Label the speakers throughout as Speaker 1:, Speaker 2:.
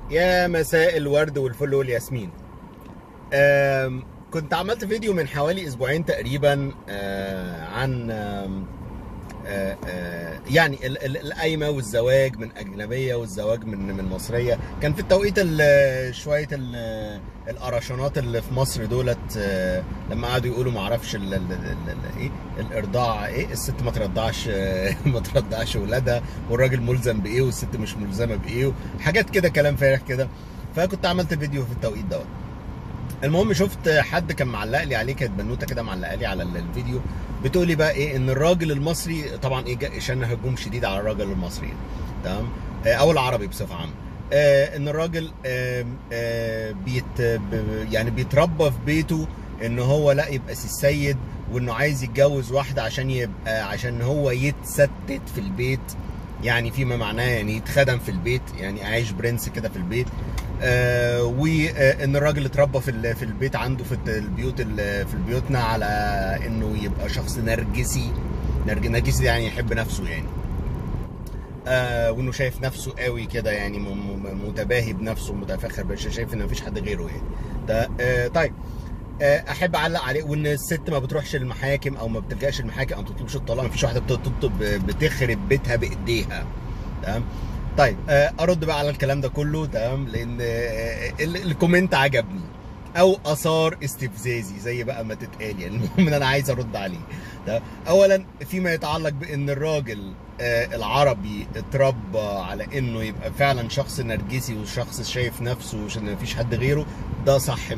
Speaker 1: يا مساء الورد والفل والياسمين آم، كنت عملت فيديو من حوالي اسبوعين تقريبا آه، عن آم، آه، آه، يعني ال- ال- القايمه والزواج من اجنبيه والزواج من من مصريه كان في التوقيت ال- شويه ال- القرشانات اللي في مصر دولت آه، لما قعدوا يقولوا ما اعرفش ال- ال- ال- ال- ايه الارضاع ايه الست ما ترضعش آه، ما ترضعش ولادها والراجل ملزم بايه والست مش ملزمه بايه حاجات كده كلام فارغ كده فكنت عملت فيديو في التوقيت دوت المهم شفت حد كان معلق لي عليه كانت بنوته كده معلقه لي على الفيديو بتقول لي بقى ايه ان الراجل المصري طبعا ايه جا- شن هجوم شديد على الراجل المصري تمام آه، او العربي بصفه عامه آه، ان الراجل آه، آه، بيت ب- يعني بيتربى في بيته ان هو لا يبقى سي السيد وانه عايز يتجوز واحده عشان يبقى عشان هو يتستت في البيت يعني فيما معناه يعني يتخدم في البيت يعني عايش برنس كده في البيت آه وان الراجل اتربى في ال- في البيت عنده في البيوت ال- في بيوتنا على انه يبقى شخص نرجسي نرج- نرجسي يعني يحب نفسه يعني آه وانه شايف نفسه قوي كده يعني م- م- متباهي بنفسه متفاخر بس شايف ان مفيش حد غيره يعني ده آه طيب آه، احب اعلق عليه وان الست ما بتروحش المحاكم او ما بتلجاش المحاكم او ما بتطلبش الطلاق مفيش واحده بتطلب بتخرب بيتها بايديها تمام طيب آه، ارد بقى على الكلام ده كله تمام لان آه، ال- الكومنت عجبني او اثار استفزازي زي بقى ما تتقال يعني المهم ان انا عايز ارد عليه تمام اولا فيما يتعلق بان الراجل آه، العربي اتربى على انه يبقى فعلا شخص نرجسي وشخص شايف نفسه وان مفيش حد غيره ده صح 100%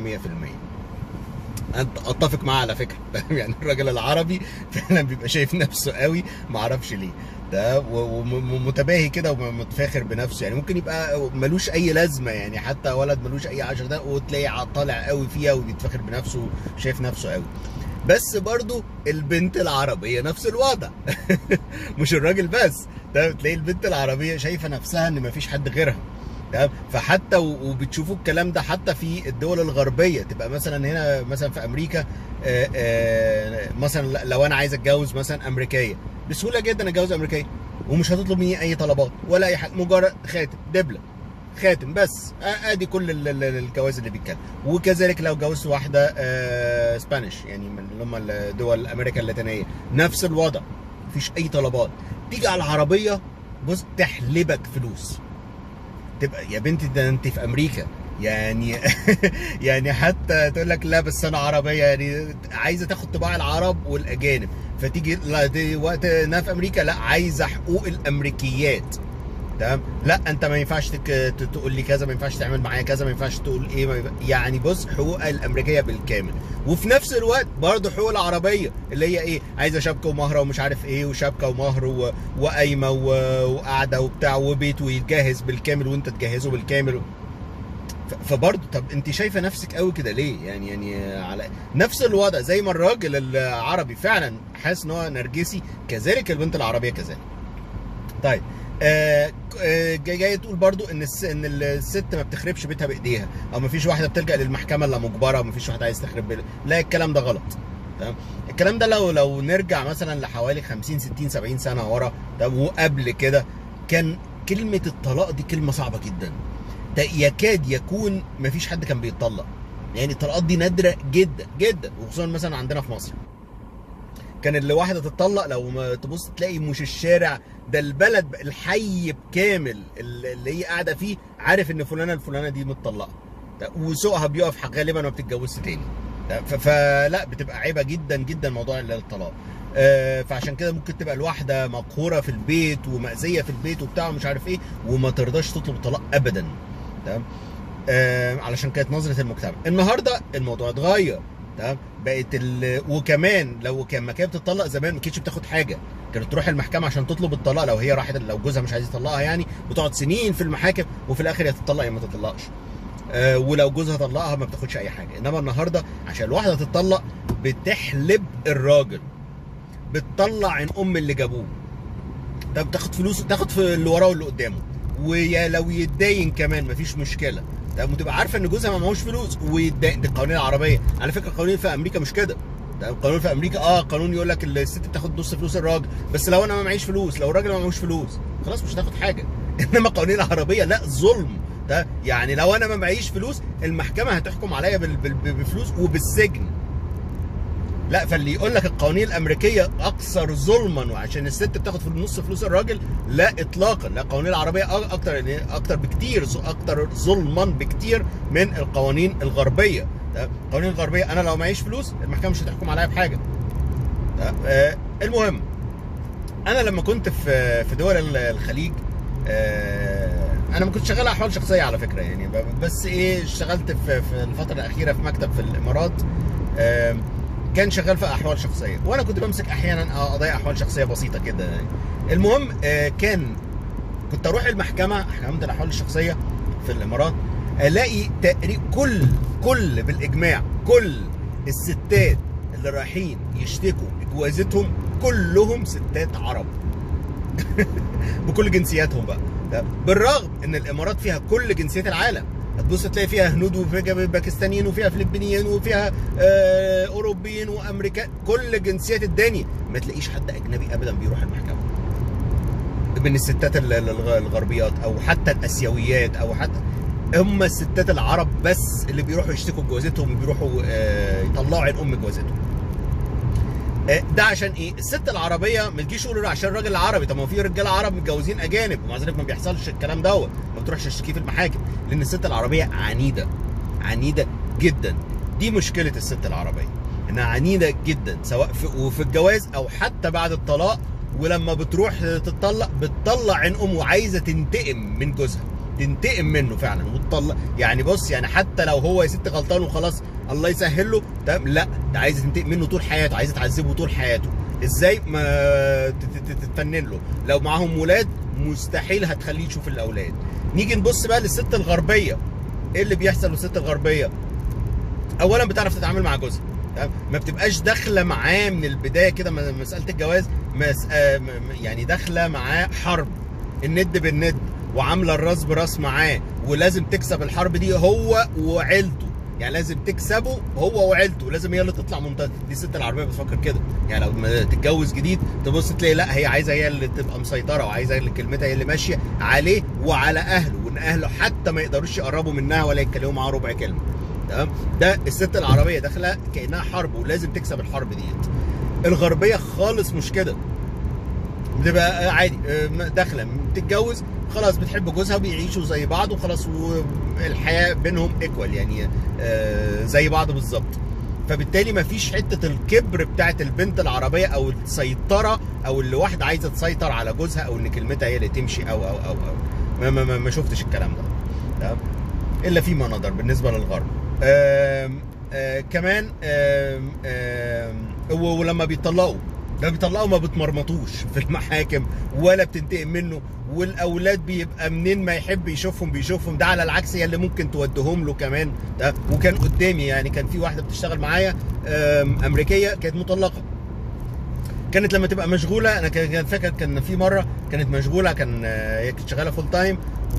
Speaker 1: أنت- اتفق معاه على فكره يعني الراجل العربي فعلا بيبقى شايف نفسه قوي ما اعرفش ليه ده و- ومتباهي كده ومتفاخر بنفسه يعني ممكن يبقى ملوش اي لازمه يعني حتى ولد ملوش اي عشر ده وتلاقيه طالع قوي فيها وبيتفاخر بنفسه وشايف نفسه قوي بس برضو البنت العربيه نفس الوضع مش الراجل بس ده تلاقي البنت العربيه شايفه نفسها ان مفيش حد غيرها تمام فحتى و- وبتشوفوا الكلام ده حتى في الدول الغربيه تبقى مثلا هنا مثلا في امريكا آه، آه، مثلا لو انا عايز اتجوز مثلا امريكيه بسهوله جدا اتجوز امريكيه ومش هتطلب مني اي طلبات ولا اي حاجه مجرد خاتم دبله خاتم بس آه، ادي كل ال- ال- ال- الجواز اللي بيتكلم وكذلك لو جوزت واحده آه، سبانيش يعني من اللي هم الدول امريكا اللاتينيه نفس الوضع مفيش اي طلبات تيجي على العربيه بص تحلبك فلوس تبقى يا بنتي ده انت في امريكا يعني يعني حتى تقول لك لا بس انا عربيه يعني عايزه تاخد طباع العرب والاجانب فتيجي لا دي وقت انها في امريكا لا عايزه حقوق الامريكيات تمام لا انت ما ينفعش تك... ت- تقول لي كذا ما ينفعش تعمل معايا كذا ما ينفعش تقول ايه ما ينفع... يعني بص حقوق الامريكيه بالكامل وفي نفس الوقت برضه حقوق العربيه اللي هي ايه عايزه شبكه ومهره ومش عارف ايه وشبكه ومهر و... وقايمه و... وقعده وبتاع وبيت ويتجهز بالكامل وانت تجهزه بالكامل ف- فبرضه طب انت شايفه نفسك قوي كده ليه يعني يعني على نفس الوضع زي ما الراجل العربي فعلا حاسس ان هو نرجسي كذلك البنت العربيه كذلك طيب آه آه، جاي جاي تقول برضو ان الس ان الست ما بتخربش بيتها بايديها او ما فيش واحده بتلجا للمحكمه الا مجبره وما فيش واحده عايز تخرب بيتها لا الكلام ده غلط تمام الكلام ده لو لو نرجع مثلا لحوالي 50 60 70 سنه ورا طب وقبل كده كان كلمه الطلاق دي كلمه صعبه جدا ده يكاد يكون ما فيش حد كان بيتطلق يعني الطلاقات دي نادره جدا جدا وخصوصا مثلا عندنا في مصر كان اللي واحده تتطلق لو ما تبص تلاقي مش الشارع ده البلد الحي بكامل اللي هي قاعده فيه عارف ان فلانه الفلانه دي متطلقه وسوقها بيقف غالبا ما بتتجوزش تاني ف- فلا بتبقى عيبه جدا جدا موضوع الطلاق آه، فعشان كده ممكن تبقى الواحده مقهوره في البيت ومأذيه في البيت وبتاع ومش عارف ايه وما ترضاش تطلب الطلاق ابدا تمام آه، علشان كانت نظره المجتمع النهارده الموضوع اتغير تمام بقت ال... وكمان لو كان ما كانت بتطلق زمان ما كانتش بتاخد حاجه كانت تروح المحكمه عشان تطلب الطلاق لو هي راحت لو جوزها مش عايز يطلقها يعني بتقعد سنين في المحاكم وفي الاخر يا تطلق يا ما تطلقش آه، ولو جوزها طلقها ما بتاخدش اي حاجه انما النهارده عشان الواحده تطلق بتحلب الراجل بتطلع عن ام اللي جابوه طب تاخد فلوس تاخد في اللي وراه واللي قدامه ويا لو يتداين كمان مفيش مشكله طب وتبقى عارفه ان جوزها ما معهوش فلوس ويتداين دي القوانين العربيه على فكره القوانين في امريكا مش كده ده القانون في امريكا اه قانون يقول لك الست بتاخد نص فلوس الراجل بس لو انا ما معيش فلوس لو الراجل ما معهوش فلوس خلاص مش هتاخد حاجه انما القوانين العربيه لا ظلم ده يعني لو انا ما معيش فلوس المحكمه هتحكم عليا بال- بال- بفلوس وبالسجن لا فاللي يقول لك القوانين الامريكيه اكثر ظلما وعشان الست بتاخد في النص فلوس الراجل لا اطلاقا لا القوانين العربيه أ- اكتر اكتر بكتير اكتر ظلما بكتير من القوانين الغربيه ده القوانين الغربيه انا لو معيش فلوس المحكمه مش هتحكم عليا بحاجه ده آه المهم انا لما كنت في في دول ال- الخليج آه، انا ما كنت شغال احوال شخصيه على فكره يعني ب- بس ايه اشتغلت في في الفتره الاخيره في مكتب في الامارات آه، كان شغال في احوال شخصيه وانا كنت بمسك احيانا قضايا احوال شخصيه بسيطه كده يعني. المهم آه، كان كنت اروح المحكمه محكمه الاحوال الشخصيه في الامارات الاقي تقريبا كل كل بالاجماع كل الستات اللي رايحين يشتكوا جوازتهم كلهم ستات عرب بكل جنسياتهم بقى ده بالرغم ان الامارات فيها كل جنسيات العالم هتبص تلاقي فيها هنود وفيها باكستانيين وفيها فلبينيين وفيها آه اوروبيين وامريكان كل جنسيات الدنيا ما تلاقيش حد اجنبي ابدا بيروح المحكمه من الستات ال- ال- الغ- الغربيات او حتى الاسيويات او حتى هم الستات العرب بس اللي بيروحوا يشتكوا جوازتهم وبيروحوا آه، يطلعوا عين ام جوازتهم آه، ده عشان ايه؟ الست العربيه ما تجيش تقول عشان الراجل العربي طب ما في رجاله عرب متجوزين اجانب ومع ذلك ما بيحصلش الكلام دوت ما بتروحش تشتكي في المحاكم لان الست العربيه عنيده عنيده جدا دي مشكله الست العربيه انها عنيده جدا سواء في وفي الجواز او حتى بعد الطلاق ولما بتروح تتطلق بتطلع عين ام وعايزه تنتقم من جوزها تنتقم منه فعلا وتطلق يعني بص يعني حتى لو هو يا ست غلطان وخلاص الله يسهل له تمام لا ده عايزه تنتقم منه طول حياته عايزه تعذبه طول حياته ازاي ما ت- ت- ت- تتفنن له لو معاهم ولاد مستحيل هتخليه يشوف الاولاد نيجي نبص بقى للست الغربيه ايه اللي بيحصل للست الغربيه اولا بتعرف تتعامل مع جوزها تمام؟ ما بتبقاش داخله معاه من البدايه كده م- مساله الجواز مس... آه، م- م- يعني داخله معاه حرب الند بالند وعامله الراس براس معاه ولازم تكسب الحرب دي هو وعيلته يعني لازم تكسبه هو وعيلته لازم هي اللي تطلع منتصر دي الست العربيه بتفكر كده يعني لو ما تتجوز جديد تبص تلاقي لا هي عايزه هي اللي تبقى مسيطره وعايزه هي اللي كلمتها هي اللي ماشيه عليه وعلى اهله وان اهله حتى ما يقدروش يقربوا منها ولا يتكلموا معاها ربع كلمه تمام ده الست العربيه داخله كانها حرب ولازم تكسب الحرب ديت الغربيه خالص مش كده بتبقى عادي آه، داخله بتتجوز خلاص بتحب جوزها وبيعيشوا زي بعض وخلاص والحياه بينهم ايكوال يعني آه، زي بعض بالظبط فبالتالي مفيش حته الكبر بتاعت البنت العربيه او السيطره او اللي واحده عايزه تسيطر على جوزها او ان كلمتها هي اللي تمشي او او او او ما, ما, ما, ما شفتش الكلام ده تمام الا فيما نظر بالنسبه للغرب آم آه كمان آم آم و- ولما بيطلقوا ده بيطلقوا ما بتمرمطوش في المحاكم ولا بتنتقم منه والاولاد بيبقى منين ما يحب يشوفهم بيشوفهم ده على العكس هي اللي ممكن تودهم له كمان ده وكان قدامي يعني كان في واحده بتشتغل معايا آم، امريكيه كانت مطلقه كانت لما تبقى مشغوله انا كان كان فاكر كان في مره كانت مشغوله كان آه، هي كانت شغاله فول تايم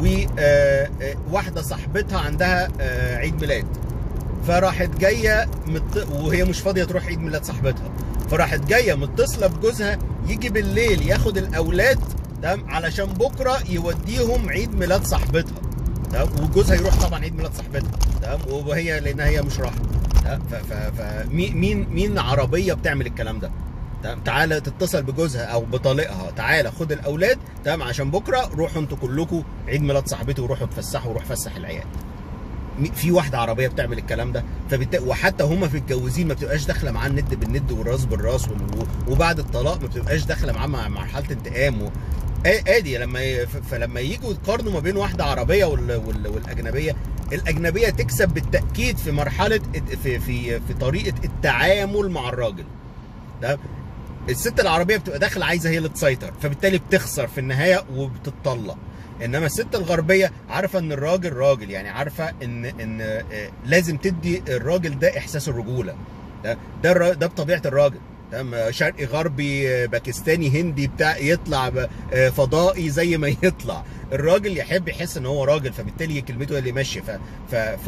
Speaker 1: وواحده صاحبتها عندها آه، عيد ميلاد فراحت جايه مت... وهي مش فاضيه تروح عيد ميلاد صاحبتها فراحت جايه متصله بجوزها يجي بالليل ياخد الاولاد تمام علشان بكره يوديهم عيد ميلاد صاحبتها تمام وجوزها يروح طبعا عيد ميلاد صاحبتها تمام وهي لانها هي مش رايحه تمام ف... ف... ف... مين مين مين عربيه بتعمل الكلام ده تمام تعالى تتصل بجوزها او بطليقها تعالى خد الاولاد تمام عشان بكره روحوا انتوا كلكم عيد ميلاد صاحبتي وروحوا اتفسحوا وروح فسح العيال مي- في واحده عربيه بتعمل الكلام ده فبالت... وحتى هما في الجوازين ما بتبقاش داخله معاه الند بالند والراس بالراس وال- وبعد الطلاق ما بتبقاش داخله معاه مع مرحله انتقام و... آ- ادي لما ي... ف- فلما يجوا يقارنوا ما بين واحده عربيه وال... وال... والاجنبيه الاجنبيه تكسب بالتاكيد في مرحله الت- في في في طريقه التعامل مع الراجل ده الست العربيه بتبقى داخله عايزه هي اللي تسيطر فبالتالي بتخسر في النهايه وبتتطلق انما الست الغربيه عارفه ان الراجل راجل يعني عارفه ان ان آه، لازم تدي الراجل ده احساس الرجوله ده ده الر- ده بطبيعه الراجل تمام شرقي غربي آه، باكستاني هندي بتاع يطلع ب- آه، فضائي زي ما يطلع الراجل يحب يحس ان هو راجل فبالتالي كلمته هي اللي ماشيه ف ف, ف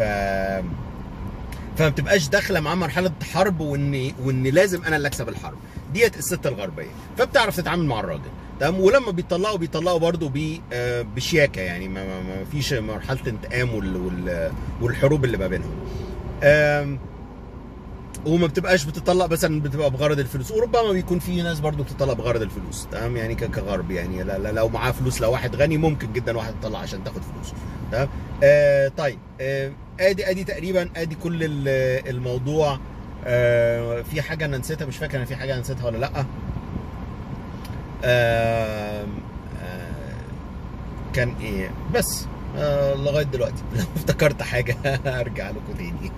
Speaker 1: فما بتبقاش داخله معاه مرحله حرب وان وان لازم انا اللي اكسب الحرب ديت الست الغربيه فبتعرف تتعامل مع الراجل تمام ولما بيطلعوا بيطلعوا برضه ب- آه، بشياكه يعني ما, ما, ما فيش مرحله انتقام وال وال والحروب اللي ما بينهم آم، وما بتبقاش بتطلق مثلا بتبقى بغرض الفلوس وربما بيكون في ناس برضو بتطلق بغرض الفلوس تمام يعني ك- كغرب يعني لا لا لو معاه فلوس لو واحد غني ممكن جدا واحد يطلع عشان تاخد فلوس تمام آه طيب آه ادي ادي تقريبا ادي كل ال- الموضوع آه في حاجه انا نسيتها مش فاكر انا في حاجه انا نسيتها ولا لا آه آه كان ايه بس آه لغايه دلوقتي لو افتكرت حاجه ارجع لكم تاني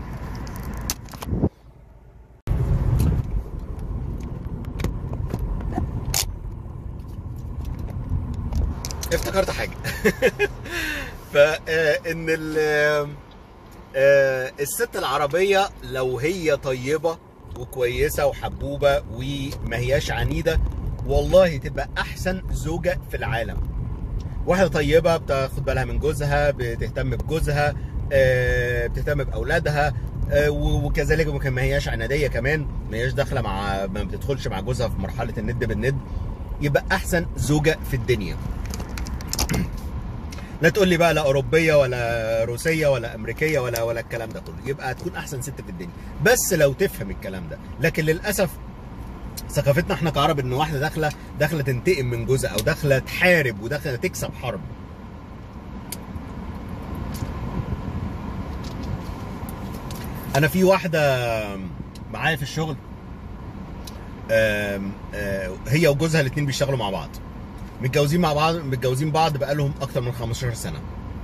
Speaker 1: افتكرت حاجه فان ال آه، الست العربيه لو هي طيبه وكويسه وحبوبه وما هياش عنيده والله تبقى احسن زوجه في العالم واحده طيبه بتاخد بالها من جوزها بتهتم بجوزها آه، بتهتم باولادها آه، و- وكذلك ممكن ما هياش عناديه كمان ما هياش داخله مع ما بتدخلش مع جوزها في مرحله الند بالند يبقى احسن زوجه في الدنيا لا تقول لي بقى لا اوروبيه ولا روسيه ولا امريكيه ولا ولا الكلام ده كله يبقى هتكون احسن ست في الدنيا بس لو تفهم الكلام ده لكن للاسف ثقافتنا احنا كعرب ان واحده داخله داخله تنتقم من جوزها او داخله تحارب وداخله تكسب حرب انا في واحده معايا في الشغل آم، آه، هي وجوزها الاثنين بيشتغلوا مع بعض متجوزين مع بعض متجوزين بعض بقالهم اكتر من 15 سنه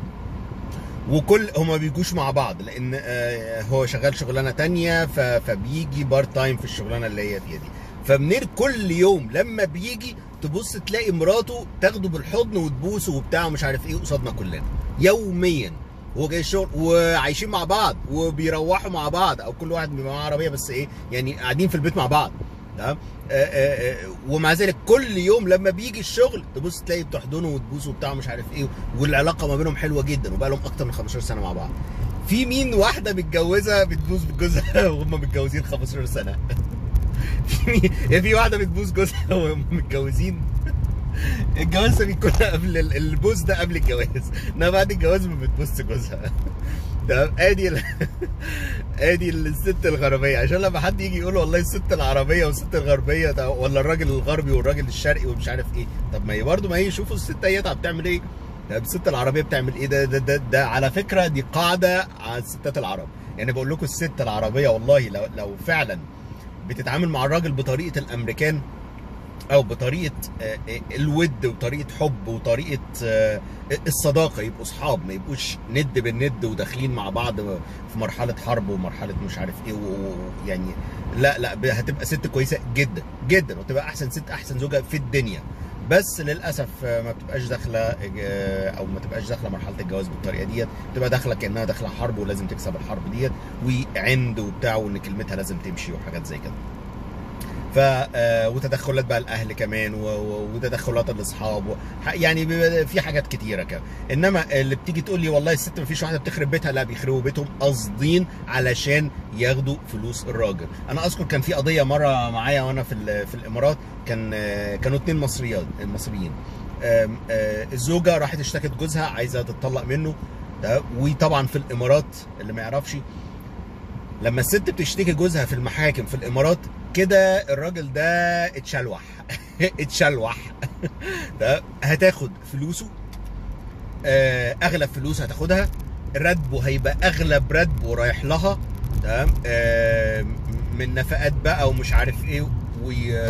Speaker 1: وكل هما ما بيجوش مع بعض لان آه، هو شغال شغلانه تانية ف- فبيجي بارت تايم في الشغلانه اللي هي فيها دي فمنير كل يوم لما بيجي تبص تلاقي مراته تاخده بالحضن وتبوسه وبتاع ومش عارف ايه قصادنا كلنا يوميا هو جاي الشغل وعايشين مع بعض وبيروحوا مع بعض او كل واحد بيبقى معاه عربيه بس ايه يعني قاعدين في البيت مع بعض تمام آه، آه، آه، ومع ذلك كل يوم لما بيجي الشغل تبص تلاقي بتحضنه وتبوسه وبتاع مش عارف ايه والعلاقه ما بينهم حلوه جدا وبقى لهم اكتر من 15 سنه مع بعض في مين واحده متجوزه بتبوس جوزها وهم متجوزين 15 سنه في مين يعني في واحده بتبوس جوزها وهم متجوزين الجواز بيكون قبل ال- البوس ده قبل الجواز انما بعد الجواز ما بتبوس جوزها تمام ادي ال... ادي الست الغربيه عشان لما حد يجي يقول والله الست العربيه والست الغربيه ده ولا الراجل الغربي والراجل الشرقي ومش عارف ايه طب ما هي برضه ما هي شوفوا الست ايتها بتعمل ايه طب الست العربيه بتعمل ايه ده ده, ده ده على فكره دي قاعده على الستات العرب يعني بقول لكم الست العربيه والله لو لو فعلا بتتعامل مع الراجل بطريقه الامريكان او بطريقه آه، آه، الود وطريقه حب وطريقه آه، الصداقه يبقوا اصحاب ما يبقوش ند بالند وداخلين مع بعض في مرحله حرب ومرحله مش عارف ايه ويعني لا لا ب- هتبقى ست كويسه جدا جدا وتبقى احسن ست احسن زوجه في الدنيا بس للاسف آه، ما بتبقاش داخله آه، او ما تبقاش داخله مرحله الجواز بالطريقه ديت بتبقى داخله كانها داخله حرب ولازم تكسب الحرب ديت وعند وبتاع وان كلمتها لازم تمشي وحاجات زي كده ف آه، وتدخلات بقى الاهل كمان و- و- وتدخلات الاصحاب و- ح- يعني بيبقى في حاجات كتيره كده انما اللي بتيجي تقول لي والله الست مفيش واحده بتخرب بيتها لا بيخربوا بيتهم قاصدين علشان ياخدوا فلوس الراجل انا اذكر كان في قضيه مره معايا وانا في ال- في الامارات كان آه، كانوا اتنين مصريات مصريين آم، آه، الزوجه راحت اشتكت جوزها عايزه تتطلق منه ده وطبعا في الامارات اللي ما يعرفش لما الست بتشتكي جوزها في المحاكم في الامارات كده الراجل ده اتشلوح اتشلوح ده هتاخد فلوسه آه، اغلب فلوس هتاخدها راتبه هيبقى اغلب راتبه رايح لها تمام آه، من نفقات بقى ومش عارف ايه و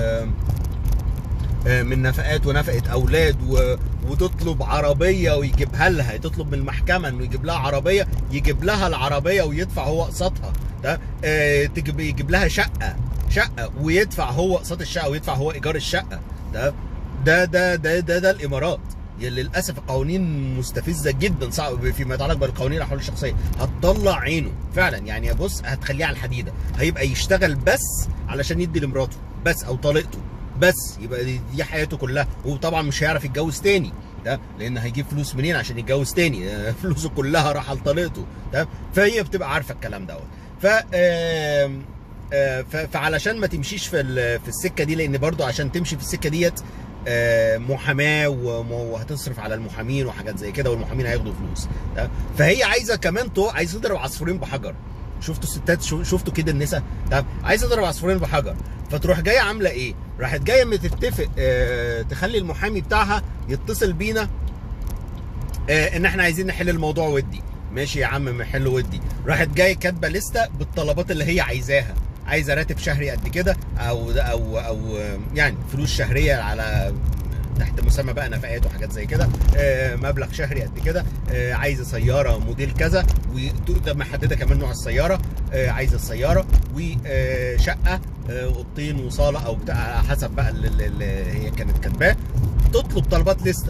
Speaker 1: آه، من نفقات ونفقه اولاد و... وتطلب عربيه ويجيبها لها تطلب من المحكمه انه يجيب لها عربيه يجيب لها العربيه ويدفع هو قسطها ده آه، تجيب يجيب لها شقه شقه ويدفع هو قسط الشقه ويدفع هو ايجار الشقه ده ده ده ده ده, ده الامارات يعني للاسف القوانين مستفزه جدا صعب فيما يتعلق بالقوانين الاحوال الشخصيه هتطلع عينه فعلا يعني بص هتخليه على الحديده هيبقى يشتغل بس علشان يدي لمراته بس او طليقته بس يبقى دي, دي حياته كلها وطبعا مش هيعرف يتجوز تاني ده لان هيجيب فلوس منين عشان يتجوز تاني آه، فلوسه كلها راح لطليقته ده فهي بتبقى عارفه الكلام دوت ف آم، آه، ف- فعلشان ما تمشيش في ال- في السكه دي لان برضو عشان تمشي في السكه ديت آه، محاماه وم- وهتصرف على المحامين وحاجات زي كده والمحامين هياخدوا فلوس تمام؟ فهي عايزه كمان تو عايزه تضرب عصفورين بحجر شفتوا الستات شو- شفتوا كده النساء تمام عايزه تضرب عصفورين بحجر فتروح جايه عامله ايه راحت جايه متتفق آه، تخلي المحامي بتاعها يتصل بينا آه، ان احنا عايزين نحل الموضوع ودي ماشي يا عم نحله ودي راحت جايه كاتبه لسته بالطلبات اللي هي عايزاها عايزه راتب شهري قد كده او او او آه، يعني فلوس شهريه على تحت مسمى بقى نفقات وحاجات زي كده آه، مبلغ شهري قد كده آه، عايزه سياره موديل كذا وده محدده كمان نوع السياره آه، عايزه السياره وشقه اوضتين وصاله او بتاع على حسب بقى اللي اللي هي كانت كاتباه تطلب طلبات لسته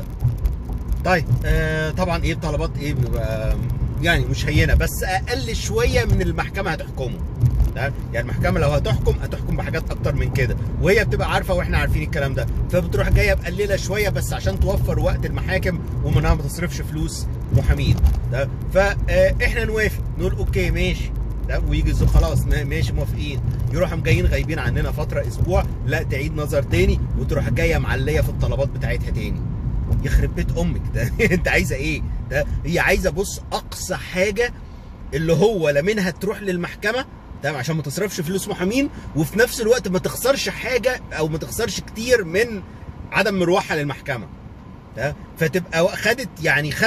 Speaker 1: طيب آه طبعا ايه الطلبات ايه بيبقى يعني مش هينه بس اقل شويه من المحكمه هتحكمه تمام؟ يعني المحكمه لو هتحكم هتحكم بحاجات اكتر من كده وهي بتبقى عارفه واحنا عارفين الكلام ده فبتروح جايه مقلله شويه بس عشان توفر وقت المحاكم ومنها ما تصرفش فلوس محامين تمام؟ فاحنا نوافق نقول اوكي ماشي تمام؟ ويجي الزو- خلاص ما- ماشي موافقين يروحوا جايين غايبين عننا فتره اسبوع لا تعيد نظر تاني وتروح جايه معليه في الطلبات بتاعتها تاني يخرب بيت امك ده انت عايزه ايه ده هي عايزه بص اقصى حاجه اللي هو لا منها تروح للمحكمه تمام عشان ما تصرفش فلوس محامين وفي نفس الوقت ما تخسرش حاجه او ما تخسرش كتير من عدم مروحها للمحكمه تمام فتبقى خدت يعني 95%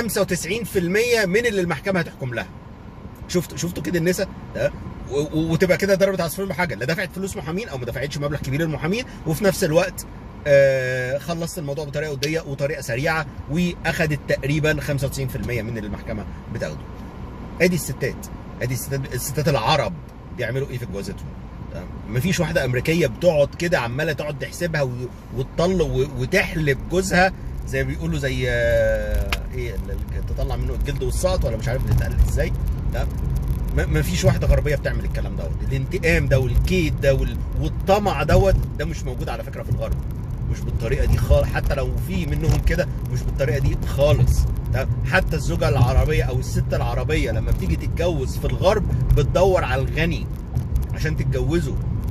Speaker 1: من اللي المحكمه هتحكم لها شفت شفتوا كده النساء تمام؟ و- و- وتبقى كده ضربت عصفورين بحجر لا دفعت فلوس محامين او ما دفعتش مبلغ كبير للمحامين وفي نفس الوقت آه، خلصت الموضوع بطريقه وديه وطريقه سريعه واخدت تقريبا 95% من اللي المحكمه بتاخده. ادي الستات ادي الستات الستات العرب بيعملوا ايه في جوازتهم تمام؟ مفيش واحده امريكيه بتقعد كده عماله تقعد تحسبها و- وتطل و- وتحلب جوزها زي ما بيقولوا زي آه، ايه ال- ال- تطلع منه الجلد والسقط ولا مش عارف بتتقال ازاي تمام ما فيش واحده غربيه بتعمل الكلام دوت الانتقام ده والكيد ده وال- والطمع دوت ده مش موجود على فكره في الغرب مش بالطريقه دي خالص حتى لو في منهم كده مش بالطريقه دي خالص تمام؟ حتى الزوجه العربيه او الست العربيه لما بتيجي تتجوز في الغرب بتدور على الغني عشان تتجوزه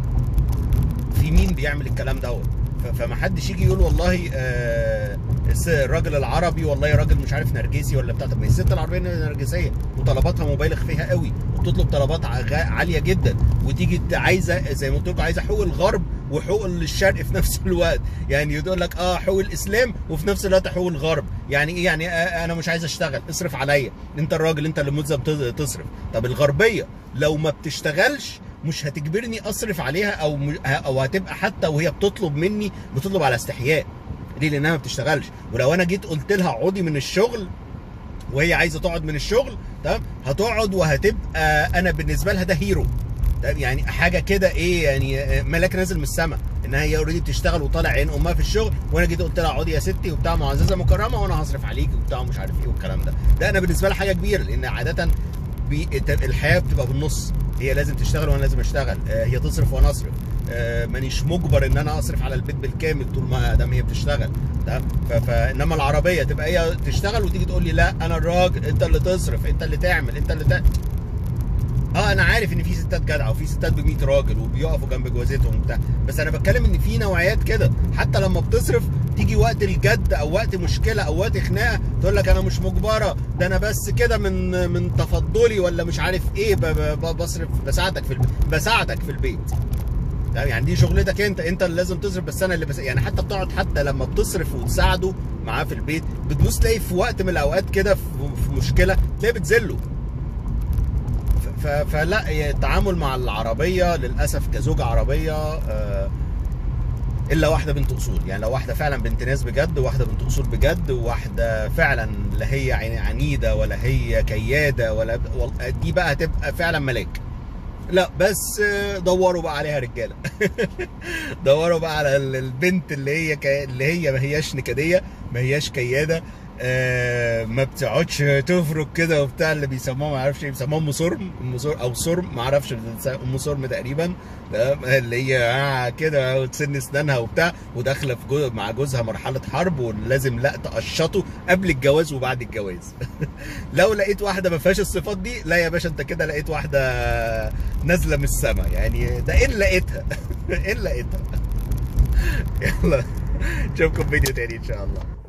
Speaker 1: في مين بيعمل الكلام دوت ف- فما حدش يجي يقول والله آه الس- الراجل العربي والله راجل مش عارف نرجسي ولا بتاع طب ما هي الست العربيه نرجسيه وطلباتها مبالغ فيها قوي وبتطلب طلبات ع- غا- عاليه جدا وتيجي ت- عايزه زي ما قلت لكم عايزه حقوق الغرب وحقوق الشرق في نفس الوقت يعني يقول لك اه حقوق الاسلام وفي نفس الوقت حقوق الغرب يعني ايه يعني آه انا مش عايز اشتغل اصرف عليا انت الراجل انت اللي ملزم ت- تصرف طب الغربيه لو ما بتشتغلش مش هتجبرني اصرف عليها او م- او هتبقى حتى وهي بتطلب مني بتطلب على استحياء ليه لانها ما بتشتغلش ولو انا جيت قلت لها اقعدي من الشغل وهي عايزه تقعد من الشغل تمام هتقعد وهتبقى انا بالنسبه لها ده هيرو تمام يعني حاجه كده ايه يعني ملاك نازل من السماء انها هي اوريدي بتشتغل وطالع عين امها في الشغل وانا جيت قلت لها اقعدي يا ستي وبتاع معززه مكرمه وانا هصرف عليكي وبتاع ومش عارف ايه والكلام ده ده انا بالنسبه لها حاجه كبيره لان عاده بي... الحياه بتبقى بالنص هي لازم تشتغل وانا لازم اشتغل آه، هي تصرف وانا اصرف آه، مانيش مجبر ان انا اصرف على البيت بالكامل طول ما دام هي بتشتغل تمام ف- فانما العربيه تبقى هي تشتغل وتيجي تقول لي لا انا الراجل انت اللي تصرف انت اللي تعمل انت اللي تعمل اه انا عارف ان في ستات جدعه وفي ستات ب 100 راجل وبيقفوا جنب جوازتهم وبتاع بس انا بتكلم ان في نوعيات كده حتى لما بتصرف تيجي وقت الجد او وقت مشكله او وقت خناقه تقول لك انا مش مجبره ده انا بس كده من من تفضلي ولا مش عارف ايه ب- ب- ب- بصرف بساعدك في البيت بساعدك في البيت تمام يعني دي شغلتك انت انت اللي لازم تصرف بس انا اللي بس يعني حتى بتقعد حتى لما بتصرف وتساعده معاه في البيت بتبص تلاقي في وقت من الاوقات كده في في مشكله تلاقي بتذله ف- ف- فلا التعامل مع العربيه للاسف كزوجه عربيه آه، الا واحده بنت اصول يعني لو واحده فعلا بنت ناس بجد وواحده بنت اصول بجد وواحده فعلا لا هي عن- عنيده ولا هي كياده ولا وال- دي بقى هتبقى فعلا ملاك لا بس آه، دوروا بقى عليها رجاله دوروا بقى على ال- البنت اللي هي ك... اللي هي ما هياش نكديه ما هياش كياده آه ما بتقعدش تفرك كده وبتاع اللي بيسموها ما اعرفش ايه بيسموها ام صرم ام صرم او صرم ما اعرفش ام صرم تقريبا تمام اللي هي آه كده وتسن اسنانها وبتاع وداخله في جو... مع جوزها مرحله حرب ولازم لا تقشطه قبل الجواز وبعد الجواز لو لقيت واحده ما فيهاش الصفات دي لا يا باشا انت كده لقيت واحده نازله من السما يعني ده ان لقيتها ان لقيتها يلا نشوفكم فيديو تاني ان شاء الله